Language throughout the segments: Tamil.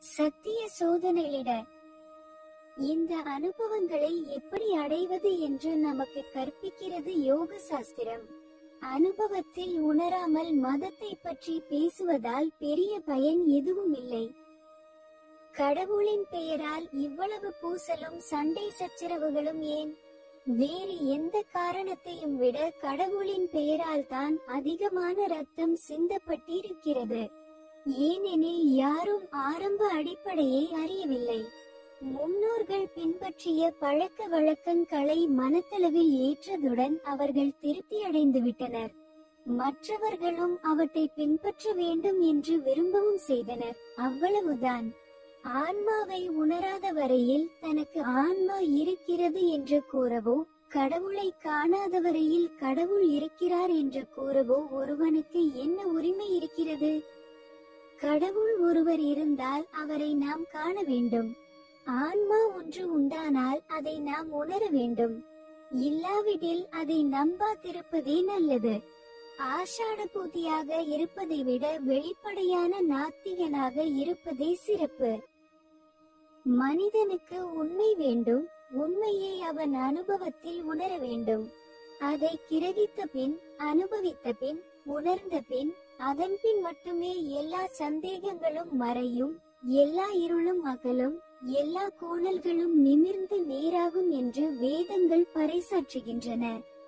சத்திய சோதனையிட இந்த அனுபவங்களை எப்படி அடைவது என்று நமக்கு கற்பிக்கிறது யோக சாஸ்திரம் அனுபவத்தில் உணராமல் மதத்தை பற்றி பேசுவதால் பெரிய பயன் எதுவும் இல்லை கடவுளின் பெயரால் இவ்வளவு பூசலும் சண்டை சச்சரவுகளும் ஏன் வேறு எந்த காரணத்தையும் விட கடவுளின் பெயரால் தான் அதிகமான ரத்தம் சிந்தப்பட்டிருக்கிறது ஏனெனில் யாரும் ஆரம்ப அடிப்படையை அறியவில்லை முன்னோர்கள் பின்பற்றிய பழக்க வழக்கங்களை மனத்தளவில் ஏற்றதுடன் அவர்கள் திருப்தி அடைந்து விட்டனர் மற்றவர்களும் அவற்றை பின்பற்ற வேண்டும் என்று விரும்பவும் செய்தனர் அவ்வளவுதான் ஆன்மாவை உணராத வரையில் தனக்கு ஆன்மா இருக்கிறது என்று கூறவோ கடவுளை காணாத வரையில் கடவுள் இருக்கிறார் என்று கூறவோ ஒருவனுக்கு என்ன உரிமை இருக்கிறது கடவுள் ஒருவர் இருந்தால் அவரை நாம் காண வேண்டும் ஆன்மா ஒன்று உண்டானால் அதை நாம் உணர வேண்டும் இல்லாவிடில் அதை நம்பாதிருப்பதே நல்லது ஆஷாட பூதியாக இருப்பதை விட வெளிப்படையான நாத்திகனாக இருப்பதே சிறப்பு மனிதனுக்கு உண்மை வேண்டும் உண்மையை அவன் அனுபவத்தில் உணர வேண்டும் அதை கிரகித்த பின் அனுபவித்த பின் உணர்ந்த பின் அதன் பின் மட்டுமே எல்லா சந்தேகங்களும் மறையும் எல்லா இருளும் அகலும் எல்லா கோணல்களும் நிமிர்ந்து நேராகும் என்று வேதங்கள் பறைசாற்றுகின்றன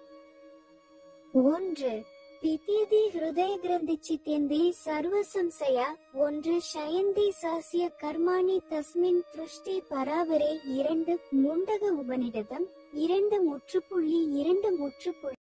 ஒன்று பித்யதி ஹிருதய கிரந்தி சித்தேந்தி சர்வ சம்சய ஒன்று ஷயந்தி சாசிய கர்மாணி தஸ்மின் திருஷ்டி பராவரே இரண்டு முண்டக உபனிடதம் இரண்டு முற்றுப்புள்ளி இரண்டு முற்றுப்புள்ளி